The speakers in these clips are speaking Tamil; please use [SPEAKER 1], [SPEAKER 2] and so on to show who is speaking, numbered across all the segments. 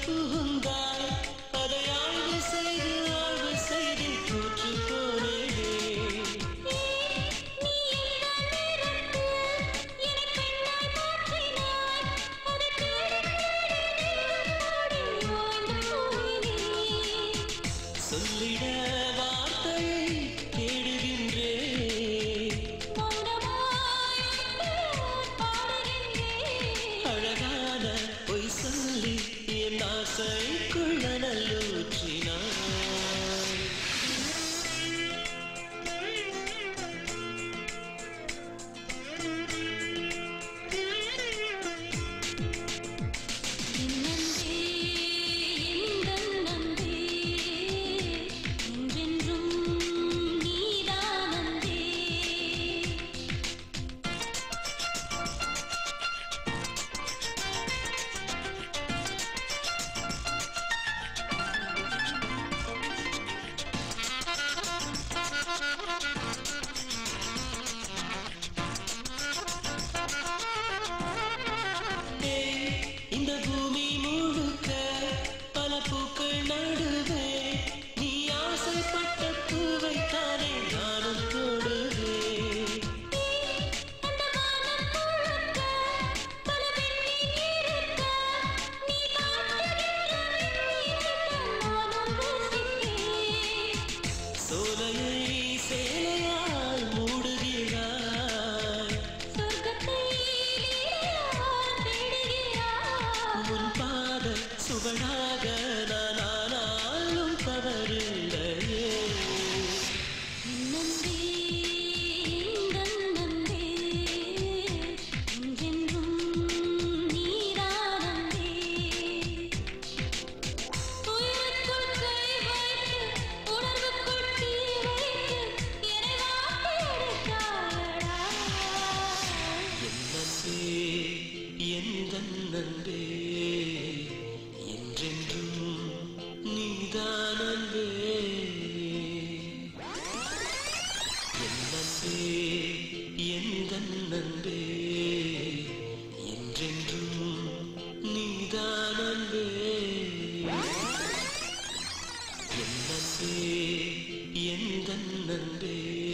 [SPEAKER 1] புகுந்தாய் அதை ஆய்வு செய்து ஆய்வு செய்து தோற்று போனேனே
[SPEAKER 2] நீ எந்த நேரத்தில் என்னை பெண்ணாய் மாற்றினாய் அதை தேடி தேடி ஓடி ஓய்ந்து போயினேன்
[SPEAKER 1] சொல்லிட வார்த்தையை தேடுகின்றேன்
[SPEAKER 2] மௌனமாய் பாடுகின்றேன்
[SPEAKER 1] அழகான பொய் சொல்லி என் ஆசைக்குள்ள நல்லூற்றினாய்
[SPEAKER 2] என் நன்றே எங்கள் நன்றே என்றென்றும் நீதான் நன்றே
[SPEAKER 1] ஏய், இந்த பூமி முழுக்க பல பூக்கள் நடுவே நீ ஆசைப்பட்ட பூவை தானே நானும் தொடுவேன்
[SPEAKER 2] அந்த வானம் முழுக்க பல விண்மீன் இருக்க நீ காட்டுகின்ற விண்மீன்கள் நானும் ரசித்தேன்
[SPEAKER 1] சோலையை சேலையால் மூடுகிறாய்
[SPEAKER 2] சொர்க்கத்தை நீயால் தேடுகிறாய்
[SPEAKER 1] உன் பாத சுவடாக நான் ஆனாலும் தவறில்லையே
[SPEAKER 2] நன்றே எங்கள் நன்றே என்றென்றும் நீதான் நன்றே உயிருக்குள் கை வைத்து உணர்வுக்குள் தீ வைத்து என்னை வாட்டி எடுத்தாயடா
[SPEAKER 1] என் நன்பே எந்த நன்பே என்றென்றும் நீதான் அன்பே என் நன்பே எந்த நன்பே என்றென்றும் நீதான் அன்பே என் நன்பே எந்த நன்பே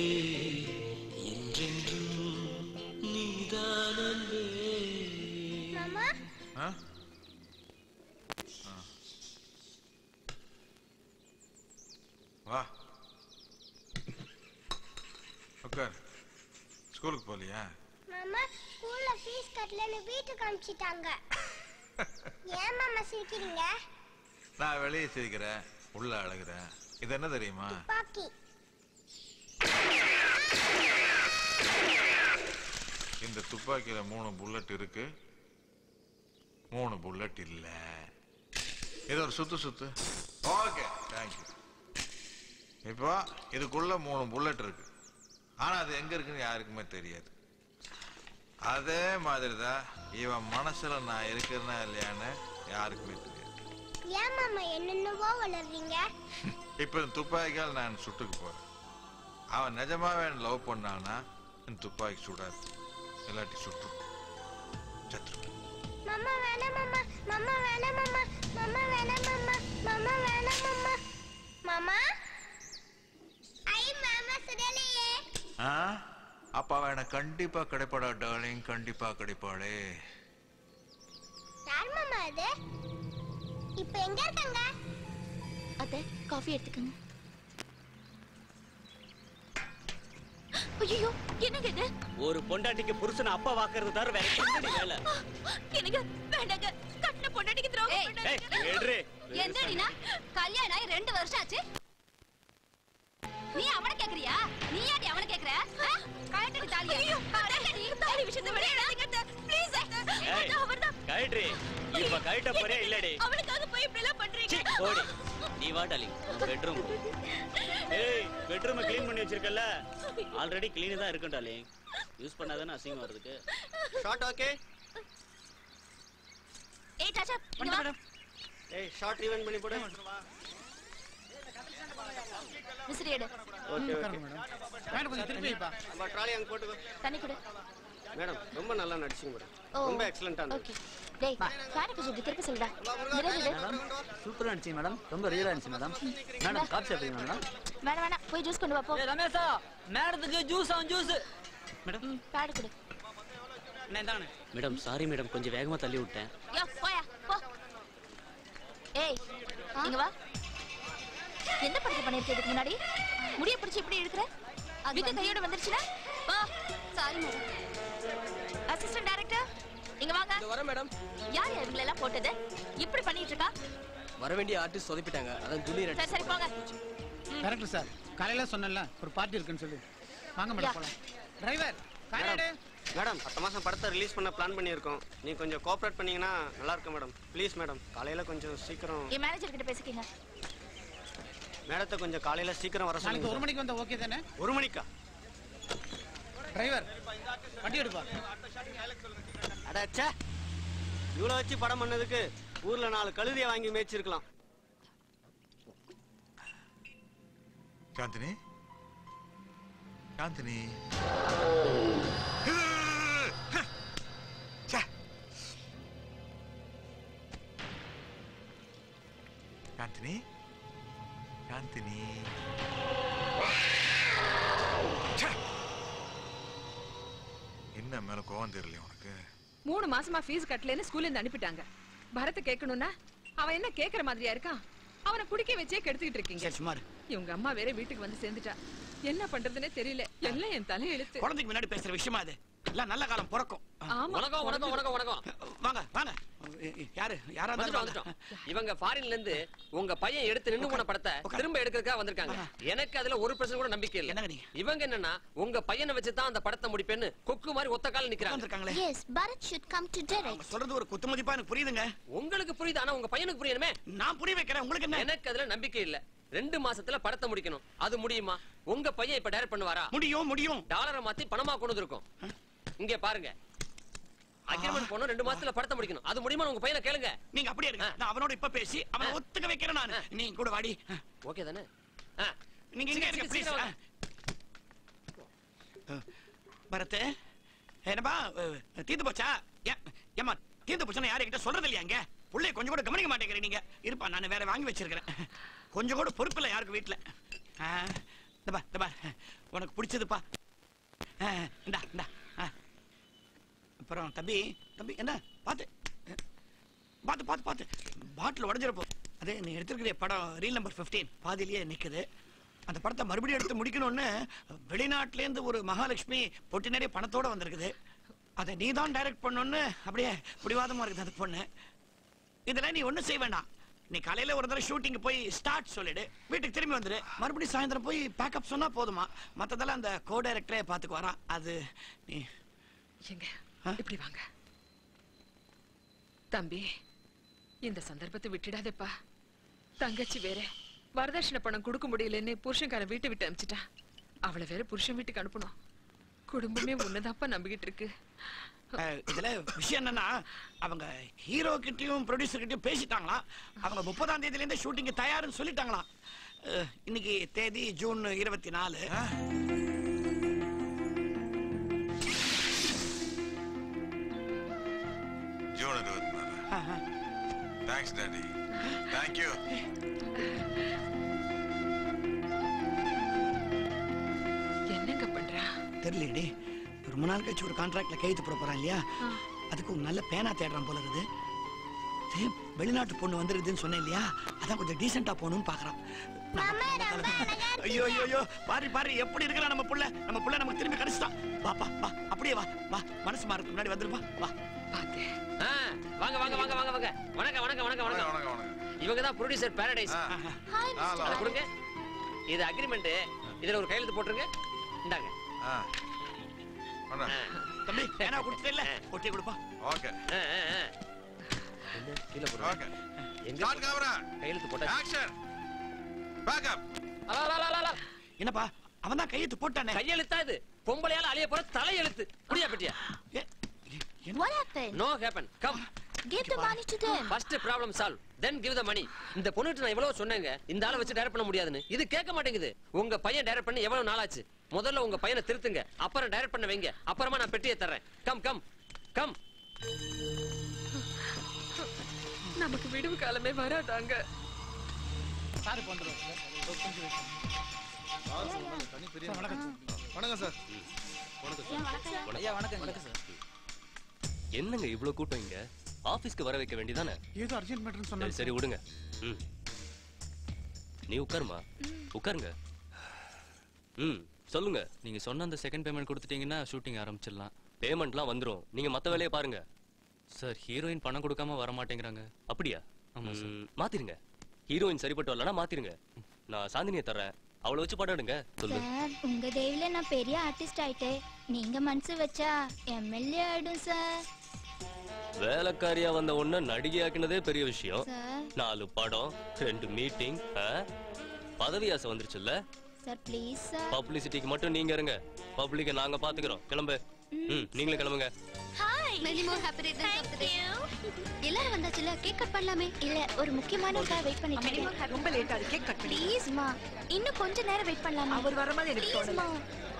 [SPEAKER 1] என்றென்றும் நீதான் அன்பே
[SPEAKER 2] மாமா
[SPEAKER 3] ஆ? ஆ. வா உட்கார் ஸ்கூலுக்கு போகலையா
[SPEAKER 4] மாமா ஸ்கூல்ல ஃபீஸ் கட்டலன்னு வீட்டுக்கு அனுப்பிச்சிட்டாங்க ஏன் மாமா சிரிக்கிறீங்க
[SPEAKER 3] நான் வெளியே சிரிக்கிறேன் உள்ள அழகுறேன் இது என்ன தெரியுமா
[SPEAKER 4] பாக்கி
[SPEAKER 3] இந்த துப்பாக்கியில மூணு புல்லட் இருக்கு மூணு புல்லட் இல்ல இது ஒரு சுத்து சுத்து ஓகே தேங்க்யூ இப்போ இதுக்குள்ள மூணு புல்லட் இருக்கு ஆனா அது எங்க இருக்குன்னு யாருக்குமே தெரியாது அதே மாதிரி தான் இவன் மனசுல நான் இருக்கிறேனா இல்லையான்னு யாருக்குமே தெரியாது
[SPEAKER 4] ஏன் மாமா என்னென்னவோ வளர்றீங்க
[SPEAKER 3] இப்போ இந்த துப்பாக்கியால் நான் சுட்டுக்கு போறேன் அவன் நிஜமாவே லவ் பண்ணானா இந்த துப்பாக்கி சுடாது இல்லாட்டி சுற்றும் சத்ரு
[SPEAKER 4] மாமா வேணாம் மாமா மாமா வேணாம் மாமா மாமா வேணாம் மாமா மாமா வேணாம் மாமா மாமா ஐ மாமா சுடலையே
[SPEAKER 3] ஆ அப்ப அவனை கண்டிப்பா கிடைப்பாடா டார்லிங் கண்டிப்பா கிடைப்பாளே
[SPEAKER 4] யார் மாமா அது இப்போ எங்க இருக்காங்க
[SPEAKER 2] அத்தை காஃபி எடுத்துக்கங்க ஐயோ என்னங்க இது
[SPEAKER 5] ஒரு பொண்டாட்டிக்கு புருஷனை அப்பா வாக்குறது தவிர வேற என்னடி வேலை
[SPEAKER 2] என்னங்க வேண்டாங்க கட்டின பொண்டாட்டிக்கு துரோகம்
[SPEAKER 5] ஏய்
[SPEAKER 2] பண்ணாதீங்க.
[SPEAKER 5] எடுறே
[SPEAKER 2] எந்தடினா கல்யாணம் ஆகி ரெண்டு வருஷம் ஆச்சு நீ அவன கேக்குறியா நீ யாடி அவன கேக்குற கழட்டடி தாலிய கழட்டடி தாலி விஷயத்தை விளையாடாதீங்க ப்ளீஸ்
[SPEAKER 5] ஏய் கழட்ரி இப்ப கழட்ட போறியா இல்லடி
[SPEAKER 2] அவனுக்காக போய் இப்படி எல்லாம் பண்றீங்க
[SPEAKER 5] சீ, ஓடி நீ வா டாலிங் பெட்ரூம் ஏய் பெட்ரூமை க்ளீன் பண்ணி வச்சிருக்கல ஆல்ரெடி க்ளீன் தான் இருக்கும் டாலிங் யூஸ் பண்ணாதானே அசிங்கம் வர்றதுக்கு
[SPEAKER 6] ஷார்ட் ஓகே
[SPEAKER 2] ஏய் சாச்சா இங்க வா
[SPEAKER 6] ஏய் ஷார்ட் ஈவென்ட் பண்ணி போடு
[SPEAKER 2] விசிறி எடு
[SPEAKER 6] ஓகே ஓகே மேடம் கொஞ்சம் திருப்பி நம்ம ட்ராலி அங்க போட்டுக்கோ
[SPEAKER 2] தண்ணி கொடு
[SPEAKER 6] மேடம் ரொம்ப நல்லா நடிச்சீங்க மேடம்
[SPEAKER 4] ஓ
[SPEAKER 6] ரொம்ப எக்ஸலண்டா இருந்தது
[SPEAKER 4] ஓகே டேய் ஃபேனை கொஞ்சம் இப்படி திருப்பி சொல்லுடா மிரர் எடு
[SPEAKER 7] மேடம் சூப்பரா இருந்துச்சு மேடம் ரொம்ப ரியலா இருந்துச்சு மேடம் மேடம் காஃபி சாப்பிடுங்க மேடம்
[SPEAKER 4] வேணாம் வேணாம் போய் ஜூஸ் கொண்டு வா போ
[SPEAKER 7] ஏய் ரமேஷா மேடத்துக்கு ஜூஸ் ஆன் ஜூஸ்
[SPEAKER 5] மேடம்
[SPEAKER 4] ம் பேடு கொடு
[SPEAKER 5] மேடம் சாரி மேடம் கொஞ்சம் வேகமா தள்ளி விட்டேன்
[SPEAKER 2] யோ போயா போ
[SPEAKER 4] ஏய் இங்க வா என்ன படத்தை பண்ணிருக்க இதுக்கு முன்னாடி முடிய பிடிச்சு இப்படி இழுக்கிற வீட்டு கையோட வந்துருச்சுனா
[SPEAKER 2] போ சாரி மேடம்
[SPEAKER 4] அசிஸ்டன்ட் டைரக்டர் இங்க வாங்க
[SPEAKER 8] வர மேடம்
[SPEAKER 4] யார் இவங்களை எல்லாம் போட்டது இப்படி பண்ணிட்டு இருக்கா
[SPEAKER 8] வர வேண்டிய ஆர்டிஸ்ட் சொதப்பிட்டாங்க அதான் ஜூனியர்
[SPEAKER 4] சரி சரி போங்க
[SPEAKER 9] கரெக்ட் சார் காலையில சொன்னேன்ல ஒரு பார்ட்டி இருக்குன்னு சொல்லி வாங்க
[SPEAKER 4] யா.
[SPEAKER 9] மேடம் போலாம் டிரைவர் காரைடு
[SPEAKER 6] மேடம் அடுத்த மாசம் படத்தை ரிலீஸ் பண்ண பிளான் பண்ணியிருக்கோம் நீ கொஞ்சம் கோஆப்ரேட் பண்ணீங்கன்னா நல்லா இருக்கும் மேடம் ப்ளீஸ் மேடம் காலையில கொஞ்சம் சீக்கிரம்
[SPEAKER 4] என் மேனேஜர் கிட்ட பேசிக்கங்க
[SPEAKER 6] மேடத்தை கொஞ்சம் காலையில சீக்கிரம் வர
[SPEAKER 9] நாளைக்கு ஒரு
[SPEAKER 6] சொல்லுங்க
[SPEAKER 9] மணிக்கு வந்தா ஓகே தானே
[SPEAKER 6] ஒரு மணிக்கா
[SPEAKER 9] டிரைவர் வண்டி எடுப்பா
[SPEAKER 6] அடாச்சே இவ்வளோ வச்சு படம் பண்ணதுக்கு ஊர்ல நாலு கழுதியை வாங்கி மேய்ச்சிருக்கலாம்
[SPEAKER 3] காந்தினி காந்தினி ச்சே. காந்தினி காந்தினி ச்சே. என்ன மேல கோவம் தெரியல உனக்கு
[SPEAKER 10] மூணு மாசமா ஃபீஸ் கட்டலன்னு ஸ்கூல்ல இருந்து அனுப்பிட்டாங்க பரத்தை கேட்கணும்னா அவன் என்ன கேக்குற மாதிரியா இருக்கான் அவனை குடிக்க வச்சே கெடுத்துக்கிட்டு இருக்கீங்க
[SPEAKER 9] சரி சுமார்
[SPEAKER 10] இவங்க அம்மா வேற வீட்டுக்கு வந்து சேர்ந்துட்டா என்ன பண்றதுன்னே தெரியல எல்லாம் என் தலை எழுத்து
[SPEAKER 9] குழந்தைக்கு முன்னாடி பேசுற விஷயமா அது எல்லாம் நல்ல காலம் பிறக்கும்
[SPEAKER 10] ஆமா
[SPEAKER 8] வணக்கம் வணக்கம் வணக்கம் வணக்கம்
[SPEAKER 9] வாங்க வாங்க யாரு யாரா
[SPEAKER 8] வந்துட்டோம்
[SPEAKER 9] இருந்தாலும்
[SPEAKER 8] வந்துட்டோம் இவங்க ஃபாரின்ல இருந்து உங்க பையன் எடுத்து நின்னு போன படத்தை
[SPEAKER 9] உட்காரு.
[SPEAKER 8] திரும்ப எடுக்கிறதுக்காக வந்திருக்காங்க எனக்கு அதுல ஒரு பிரச்சனை கூட நம்பிக்கை இல்ல
[SPEAKER 9] என்னங்க நீங்க?
[SPEAKER 8] இவங்க என்னன்னா உங்க பையனை வச்சு தான் அந்த படத்தை முடிப்பேன்னு கொக்கு மாதிரி ஒத்த கால நிக்கிறாங்க
[SPEAKER 9] வந்திருக்காங்களே
[SPEAKER 4] yes Bharath should come to
[SPEAKER 9] அவங்க
[SPEAKER 4] டைரக்ட்
[SPEAKER 9] சொல்றது ஒரு குத்து மதிப்பா எனக்கு புரியுதுங்க
[SPEAKER 8] உங்களுக்கு புரியுது ஆனா உங்க பையனுக்கு புரியணுமே
[SPEAKER 9] நான் புரிய வைக்கிறேன் உங்களுக்கு என்ன
[SPEAKER 8] எனக்கு அதுல நம்பிக்கை இல்ல ரெண்டு மாசத்துல படத்தை முடிக்கணும் அது முடியுமா உங்க பையன் இப்ப டைரக்ட் பண்ணுவாரா
[SPEAKER 9] முடியும் முடியும்
[SPEAKER 8] டாலரை மாத்தி பணமா கொண்டு வந்திருக்கோம் இங்க பாருங்க அக்ரிமெண்ட் போனோம் ரெண்டு மாசத்துல படத்தை முடிக்கணும் அது முடியுமா உங்க பையனை கேளுங்க
[SPEAKER 9] நீங்க அப்படியே இருங்க
[SPEAKER 8] ஆ.
[SPEAKER 9] நான் அவனோட இப்ப பேசி அவனை
[SPEAKER 8] ஆ.
[SPEAKER 9] ஒத்துக்க வைக்கிறேன் நான்
[SPEAKER 8] ஆ.
[SPEAKER 9] நீ கூட வாடி
[SPEAKER 8] ஓகே தானே ஆ,
[SPEAKER 9] நீங்க இங்க இருங்க
[SPEAKER 8] சீக்கிரம்
[SPEAKER 9] ப்ளீஸ்
[SPEAKER 8] வாங்க.
[SPEAKER 9] பரத் என்னப்பா அஹ், தீர்ந்து போச்சா ஏன், ஏம்மா தீர்ந்து போச்சுன்னா யாரு கிட்ட சொல்றது இல்லையா இங்க புள்ளைய கொஞ்சம் கூட கவனிக்க மாட்டேங்கிறீங்க நீங்க இருப்பா நான் வேற வாங்கி வச்சிருக்கிறேன் கொஞ்சம் கூட பொறுப்பு இல்லை யாருக்கு வீட்டுல ஆ, இந்த பா இந்த பா உனக்கு பிடிச்சதுப்பா ஆ, இந்தா இந்தா ஆ. அப்புறம் தம்பி தம்பி என்ன பாத்து பார்த்து பார்த்து பார்த்து பாட்டில் உடஞ்சிருப்போம் அதே நீ எடுத்துருக்கிற படம் ரீல் நம்பர் 15 பாதியிலேயே நிக்குது அந்த படத்தை மறுபடியும் எடுத்து முடிக்கணும்னு வெளிநாட்டிலேருந்து ஒரு மகாலட்சுமி பொட்டி நிறைய பணத்தோட வந்திருக்குது அதை நீ தான் டைரக்ட் பண்ணணும்னு அப்படியே பிடிவாதமா இருக்குது அந்த பொண்ணு இதெல்லாம் நீ ஒண்ணும் செய்ய வேண்டாம் நீ காலையில ஒரு தடவை ஷூட்டிங் போய் ஸ்டார்ட் சொல்லிடு வீட்டுக்கு திரும்பி வந்துடு மறுபடியும் சாயந்தரம் போய் பேக்கப் சொன்னா போதுமா மத்ததெல்லாம் அந்த கோ டைரக்டரே பாத்துக்கு வரான் அது நீ
[SPEAKER 10] எங்க
[SPEAKER 9] ஆ?
[SPEAKER 10] இப்படி வாங்க தம்பி இந்த சந்தர்ப்பத்தை விட்டுடாதேப்பா தங்கச்சி வேற வரதட்சணை பணம் கொடுக்க முடியலன்னு புருஷன்காரன் வீட்டை விட்டு அனுப்பிச்சிட்டா அவளை வேற புருஷன் வீட்டுக்கு அனுப்பணும் குடும்பமே உன்னதாப்பா நம்பிக்கிட்டு இருக்கு
[SPEAKER 9] அஹ், இதுல விஷயம் என்னன்னா அவங்க ஹீரோ கிட்டயும் ப்ரொடியூசர் கிட்டயும் பேசிட்டாங்களாம் அவங்க முப்பதாம் தேதியில இருந்து ஷூட்டிங் தயாருன்னு சொல்லிட்டாங்களாம் அஹ், இன்னைக்கு தேதி ஜூன் இருபத்தி நாலு
[SPEAKER 3] ஜூன் இருபத்தி நாலு தேங்க்ஸ் டாடி தேங்க்யூ
[SPEAKER 10] என்னங்க பண்றா
[SPEAKER 9] தெரியலடி ரொம்ப நாள் கழிச்சு ஒரு கான்ட்ராக்ட்ல கையெழுத்து போட போறான் இல்லையா அதுக்கு ஒரு நல்ல பேனா தேடுறான் போல இருக்குது இதே வெளிநாட்டு பொண்ணு வந்துருக்குதுன்னு சொன்னேன் இல்லையா அதான் கொஞ்சம் டீசெண்டா போகணும்னு பாக்குறான் ஐயோ ஐயோ ஐயோ பாரு பாரு எப்படி இருக்கலாம் நம்ம புள்ள நம்ம புள்ள நமக்கு திரும்பி கிடைச்சிட்டான் வா பா வா அப்படியே வா வா மனசு மாறதுக்கு முன்னாடி வந்துருப்பா வா
[SPEAKER 10] பாத்தேன்
[SPEAKER 8] ஆ, வாங்க வாங்க வாங்க வாங்க வாங்க வணக்கம் வணக்கம் வணக்கம்
[SPEAKER 3] வணக்கம்
[SPEAKER 8] வணக்கம்
[SPEAKER 3] வணக்கம் வணக்கம்
[SPEAKER 8] இவங்க தான் ப்ரொடியூசர் பாரடைஸ்
[SPEAKER 3] ஆ.
[SPEAKER 4] ஹாய்
[SPEAKER 3] ஆ,
[SPEAKER 8] அதை
[SPEAKER 3] ஹலோ.
[SPEAKER 8] கொடுங்க இது அக்ரிமெண்ட் இதுல ஒரு கையெழுத்து போட்டுருங்க இந்தாங்க
[SPEAKER 3] ஆ பண்ண
[SPEAKER 9] தம்பி பேனா கொடுத்துட்டே ஒட்டி கொடுப்பா
[SPEAKER 3] ஓகே
[SPEAKER 8] ஆ, ஆ, ஆ. என்ன கீழே போடுறோம்
[SPEAKER 3] ஓகே
[SPEAKER 8] எங்க
[SPEAKER 3] ஸ்டார்ட் கேமரா
[SPEAKER 8] கையெழுத்து போட்டா
[SPEAKER 3] ஆக்ஷன் பேக்கப்
[SPEAKER 8] அலா, அலா, அலா, அலா.
[SPEAKER 9] என்னப்பா அவன் தான் கையெழுத்து போட்டானே
[SPEAKER 8] கையெழுத்தா இது பொம்பளையால அழிய போற தலையெழுத்து புரியா பெட்டியா
[SPEAKER 9] ஏ, ஏ- என்ன
[SPEAKER 4] What happened?
[SPEAKER 8] No happen come
[SPEAKER 4] Give the money to them.
[SPEAKER 8] First problem solve then give the money இந்த பொண்ணுகிட்ட நான் எவ்வளவு சொன்னேங்க இந்த ஆளை வச்சு டைரக்ட் பண்ண முடியாதுன்னு இது கேட்க மாட்டேங்குது உங்க பையன் டைரக்ட் பண்ணி எவ்வளவு நாளாச்சு முதல்ல உங்க பையனை திருத்துங்க அப்புறம் டைரக்ட் பண்ண வைங்க அப்புறமா நான் பெட்டியை தர்றேன் கம் கம் கம்
[SPEAKER 10] நமக்கு விடுவு காலமே வராதாங்க
[SPEAKER 11] சார் வந்துடும் கொஞ்சம் wait பண்ணுங்க.
[SPEAKER 12] வணக்கம் சார்
[SPEAKER 7] ஐயா வணக்கம் வணக்கம் சார்
[SPEAKER 13] என்னங்க இவ்வளவு கூட்டம் இங்க ஆபீஸ்க்கு வர வைக்க வேண்டியதானே
[SPEAKER 11] ஏதோ அர்ஜென்ட் மேட்டர்னு
[SPEAKER 13] சரி
[SPEAKER 11] சொன்னாங்க
[SPEAKER 13] சரி விடுங்க ம் நீ உட்காருமா உட்காருங்க ம் சொல்லுங்க
[SPEAKER 14] நீங்க சொன்ன அந்த செகண்ட் பேமெண்ட் கொடுத்துட்டீங்கன்னா ஷூட்டிங் ஆரம்பிச்சிடலாம்
[SPEAKER 13] பேமெண்ட்லாம் வந்துரும் நீங்க மத்த வேலையை பாருங்க
[SPEAKER 14] சார் ஹீரோயின் பணம் கொடுக்காம வர மாட்டேங்கிறாங்க
[SPEAKER 13] அப்படியா
[SPEAKER 14] ஆமா சார்.
[SPEAKER 13] ம், மாத்திருங்க ஹீரோயின் சரிப்பட்டு வரலனா மாத்திருங்க நான் சாந்தினியை தர்றேன் அவளை வச்சு படம் எடுங்க சொல்லு
[SPEAKER 4] சார் உங்க தயவுல நான் பெரிய ஆர்டிஸ்ட் ஆயிட்டேன் நீங்க மனசு வச்சா எம்எல்ஏ ஆயிடும் சார்
[SPEAKER 13] வேலைக்காரியா வந்த ஒண்ணு நடிகையாக்கினதே பெரிய விஷயம்
[SPEAKER 4] சார்
[SPEAKER 13] நாலு படம் ரெண்டு மீட்டிங் பதவி ஆசை வந்துருச்சுல்ல
[SPEAKER 4] சார் ப்ளீஸ் சார்
[SPEAKER 13] பப்ளிசிட்டிக்கு மட்டும் நீங்க இருங்க பப்ளிக்க நாங்க பாத்துக்கிறோம் கிளம்பு ம் நீங்களும் கிளம்புங்க
[SPEAKER 4] hi many more happy returns of the day எல்லாரும் வந்தாச்சுல கேக் கட் பண்ணலாமே இல்ல ஒரு முக்கியமானதுக்காக வெயிட் பண்ணிட்டு இருக்கேன்
[SPEAKER 15] ரொம்ப லேட் ஆகுது கேக் கட் பண்ணி
[SPEAKER 4] ப்ளீஸ் மா இன்னும் கொஞ்ச நேரம் வெயிட் பண்ணலாமா
[SPEAKER 15] அவர் வர மாதிரி எனக்கு
[SPEAKER 4] ப்ளீஸ் மா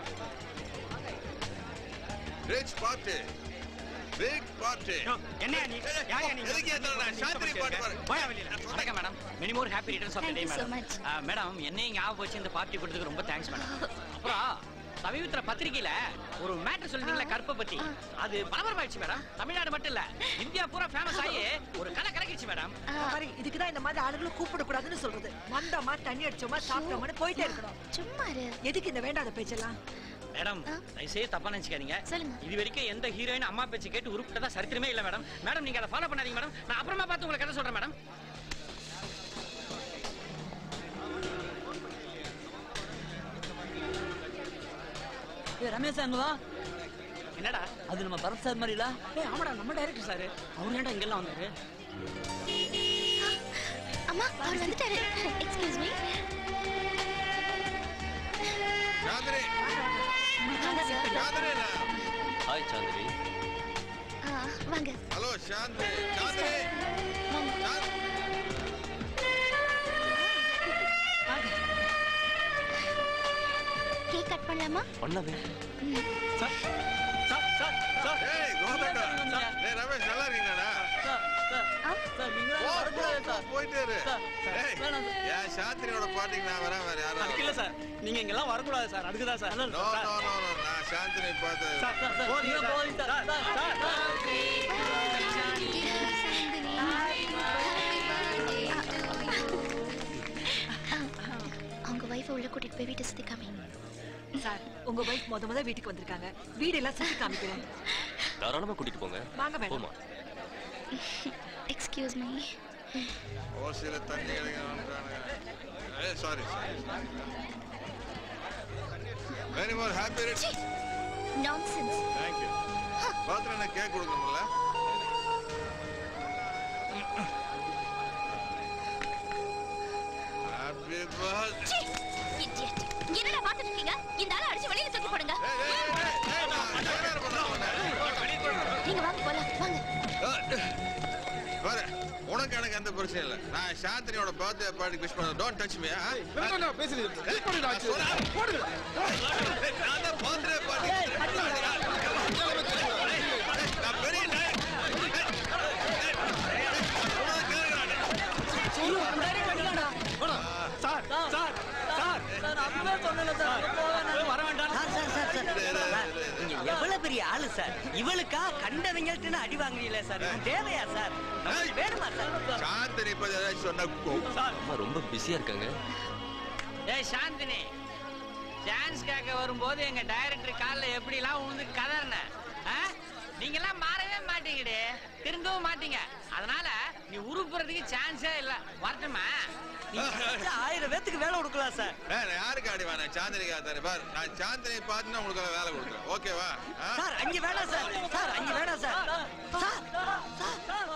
[SPEAKER 3] ரிச் பார்ட்டி பிக் பார்ட்டி
[SPEAKER 9] என்ன நீ யார் நீ
[SPEAKER 3] எதுக்கு ஏத்தறா சாந்திரி பாட்டு பாரு
[SPEAKER 9] போயா வெளியில வணக்கம் madam many more happy returns of the day
[SPEAKER 4] Thank you so
[SPEAKER 9] madam
[SPEAKER 4] much.
[SPEAKER 9] Madam என்னையும் ஞாபகம் வச்சு இந்த பார்ட்டி கொடுத்ததுக்கு ரொம்ப தேங்க்ஸ் மேடம் அப்புறம் சமீபத்துல பத்திரிக்கையில ஒரு மேட்டர் சொல்லிருந்தீங்களா கற்பை பத்தி அது பரபரப்பாயிடுச்சு மேடம் தமிழ்நாடு மட்டும் இல்ல இந்தியா பூரா ஃபேமஸ் ஆகி ஒரு கலை கலக்கிடுச்சு மேடம்
[SPEAKER 15] பாரு இதுக்கு தான் இந்த மாதிரி ஆளுகளை கூப்பிட கூடாதுன்னு சொல்றது வந்தோமா தண்ணி அடிச்சோமா சாப்பிட்டோமா போயிட்டே இருக்கணும்
[SPEAKER 4] சும்மா இரு
[SPEAKER 15] எதுக்கு இந்த வேண்டாத பேச்செல்லாம்
[SPEAKER 9] மேடம் தயவுசெய்து தப்பா நினைச்சுக்காதீங்க
[SPEAKER 4] சொல்லுங்க.
[SPEAKER 9] இது வரைக்கும் எந்த ஹீரோயின் அம்மா பேச்சு கேட்டு உருப்பிட்டதா சரித்திரமே இல்ல மேடம் மேடம் நீங்க அதை ஃபாலோ பண்ணாதீங்க மேடம் நான் அப்புறமா பார்த்து உங்களுக்கு கதை சொல்றேன் மேடம்
[SPEAKER 7] ஏய் ரமேஷ் அங்க வா
[SPEAKER 9] என்னடா
[SPEAKER 7] அது நம்ம பரத் சார் மாதிரில
[SPEAKER 9] ஏய் ஆமாடா நம்ம டைரக்டர் சார் அவர் ஏன்டா இங்கெல்லாம் வந்தாரு
[SPEAKER 4] அம்மா அவர் வந்துட்டாரு எக்ஸ்கியூஸ் மீ
[SPEAKER 3] சாந்திரி சாந்திரி
[SPEAKER 13] ஹாய் சாந்தினி
[SPEAKER 4] வாங்க
[SPEAKER 3] ஹலோ சாந்திரி சாந்திரி
[SPEAKER 4] கேக் கட் பண்ணலாமா
[SPEAKER 13] பண்ணவே
[SPEAKER 9] சார் சார் சார் சார்
[SPEAKER 3] ஏய் கோதண்டா டேய் ரமேஷ் நல்லா இருக்கீங்கடா
[SPEAKER 7] சார் நீங்க
[SPEAKER 3] போ, போ, போ, போயிட்டே இரு ஏய் என் சாந்திரியோட பாட்டிக்கு நான் வரேன் வேற யாரும்
[SPEAKER 9] அதுக்கு இல்ல சார் நீங்க இங்கெல்லாம் வரக்கூடாது சார் அதுக்கு தான் sir
[SPEAKER 3] no no no no நான் சாந்தினி பார்த்து
[SPEAKER 9] சார் சார் சார்
[SPEAKER 7] நீங்க போறீங்க சார் சார் சார்
[SPEAKER 4] அவங்க வைஃபை உள்ள கூட்டிட்டு போய் வீட்டை சுத்தி காமி
[SPEAKER 15] சார் உங்க வைஃப் முத முத வீட்டுக்கு வந்திருக்காங்க வீடு எல்லாம் சுத்தி காமிக்கிறேன்
[SPEAKER 13] தாராளமா கூட்டிட்டு போங்க
[SPEAKER 15] வாங்க மேடம்
[SPEAKER 13] போமா
[SPEAKER 4] எக்ஸ்கியூஸ் மீ
[SPEAKER 3] ஓசியில தண்ணி கிடைக்கிறானுங்க ஏய் sorry sorry very more happy return
[SPEAKER 4] nonsense
[SPEAKER 3] thank you bathroom என்ன கேக் கொடுக்கணும்ல ஹாப்பி பர்த்டே
[SPEAKER 2] என்னடா பாத்துட்டு இருக்கீங்க இந்த ஆளை அடிச்சு வெளியில தூக்கி போடுங்க
[SPEAKER 4] நீங்க வாங்க போலாம் வாங்க
[SPEAKER 3] பாரு உனக்கு எனக்கு எந்த பிரச்சனையும் இல்ல நான் சாந்தினியோட பர்த்டே பார்ட்டி விஷ் பண்ண டோன்ட் டச் மீ நான் தான் பர்த்டே பார்ட்டி நான் பெரிய
[SPEAKER 9] சார் சார் சார்
[SPEAKER 7] சார் அப்பவே சொன்னல சார்
[SPEAKER 9] வர வேண்டாம்
[SPEAKER 7] சார் சார் சார் சார் நீங்க எவ்வளவு பெரிய ஆளு சார் இவளுக்கா கண்டவங்கள்ட்ட அடி வாங்குறீங்களே சார் இது தேவையா சார் நமக்கு வேணுமா சார்
[SPEAKER 3] சாந்தினி இப்ப ஏதாச்சும் சொன்னா
[SPEAKER 9] சார்
[SPEAKER 13] அம்மா ரொம்ப பிஸியா இருக்காங்க
[SPEAKER 9] ஏய் சாந்தினி டான்ஸ் கேட்க வரும்போது எங்க டைரக்டர் காலில் எப்படிலாம் உழுந்து கதறின நீங்கெல்லாம் மாறவே மாட்டீங்கடி திருந்தவும் மாட்டீங்க அதனால நீ உருப்புறதுக்கு சான்ஸே இல்ல வரட்டுமா
[SPEAKER 7] ஆயிரம் பேத்துக்கு வேலை கொடுக்கலாம் சார்
[SPEAKER 3] ஏய், நான் யாருக்கு அடி வேணாம் சாந்தினிக்கு தானே பார் நான் சாந்தினி பார்த்துன்னா உங்களுக்கு வேலை கொடுக்குறேன் ஓகேவா
[SPEAKER 7] சார் அங்க வேணாம் சார் சார் அங்க வேணாம் சார் சார் சார்